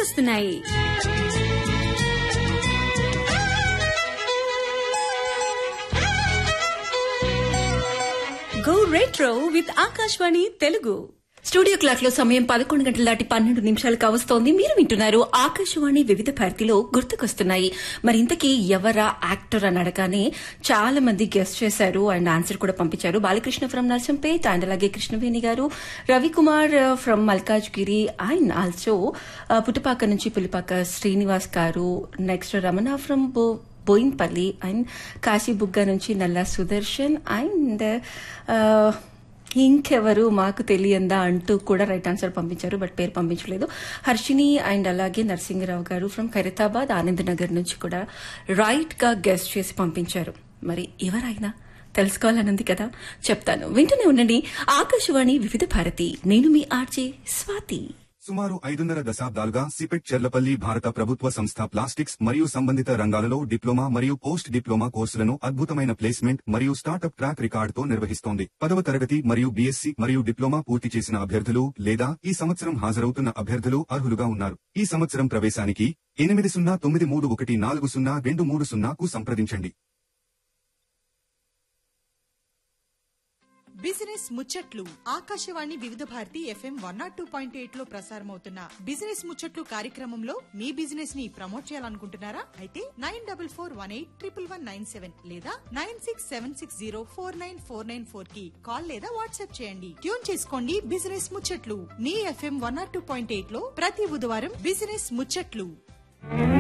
గుర్తుకొస్తున్నాయి go retro with Akashvani Telugu studio clock లో సమయం పదకొండు గంటల దాటి పన్నెండు నిమిషాలు కావస్తోంది మీరు వింటున్నారు ఆకాశవాణి వివిధ భారతిలో గుర్తుకొస్తున్నాయి మరి ఇంతకీ ఎవరా యాక్టర్ అని అడగానే చాలా మంది గెస్ట్ చేశారు అండ్ ఆన్సర్ కూడా పంపించారు బాలకృష్ణ ఫ్రమ్ నర్సంపేట్ అండ్ అలాగే కృష్ణవేణి గారు Ravikumar from Malkajgiri and also Puttupaka నుంచి పులిపాక శ్రీనివాస్ గారు నెక్స్ట్ రమణ ఫ్రమ్ బో బోయిన్పల్లి అండ్ కాశీబుగ్గ నుంచి నల్లా సుదర్శన్ అండ్ ఇంకెవరు మాకు తెలియందా అంటూ కూడా రైట్ ఆన్సర్ పంపించారు బట్ పేరు పంపించలేదు హర్షిని అండ్ అలాగే నరసింహరావు గారు ఫ్రమ్ ఖైరతాబాద్ ఆనంద్ నగర్ నుంచి కూడా రైట్ గా గెస్ట్ చేసి పంపించారు మరి ఎవరైనా తెలుసుకోవాలనుంది కదా చెప్తాను వింటూనే ఉండండి ఆకాశవాణి వివిధ భారతి నేను మీ ఆర్జే స్వాతి సుమారు ఐదున్నర దశాబ్దాలుగా సిపెట్ చెర్లపల్లి భారత ప్రభుత్వ సంస్థ ప్లాస్టిక్స్ మరియు సంబంధిత రంగాలలో డిప్లొమా మరియు పోస్ట్ డిప్లొమా కోర్సులను అద్భుతమైన ప్లేస్మెంట్ మరియు స్టార్టప్ ట్రాక్ రికార్డుతో నిర్వహిస్తోంది పదవ తరగతి మరియు బీఎస్సీ మరియు డిప్లొమా పూర్తి చేసిన అభ్యర్థులు లేదా ఈ సంవత్సరం హాజరవుతున్న అభ్యర్థులు అర్హులుగా ఉన్నారు ఈ సంవత్సరం ప్రవేశానికి ఎనిమిది సున్నా తొమ్మిది మూడు ఒకటి నాలుగు సున్నా రెండు మూడు సున్నాకు సంప్రదించండి బిజినెస్ ముచ్చట్లు Akashvani Vividh Bharati FM one not two point eight లో ప్రసారమవుతున్న బిజినెస్ ముచ్చట్లు కార్యక్రమంలో మీ బిజినెస్ ని ప్రమోట్ చేయాలనుకుంటున్నారా అయితే nine double four one eight triple one nine seven లేదా nine six seven six zero four nine four nine four కి కాల్ లేదా వాట్సాప్ చేయండి ట్యూన్ చేసుకోండి బిజినెస్ ముచ్చట్లు మీ FM one not two point eight లో ప్రతి బుధవారం బిజినెస్ ముచ్చట్లు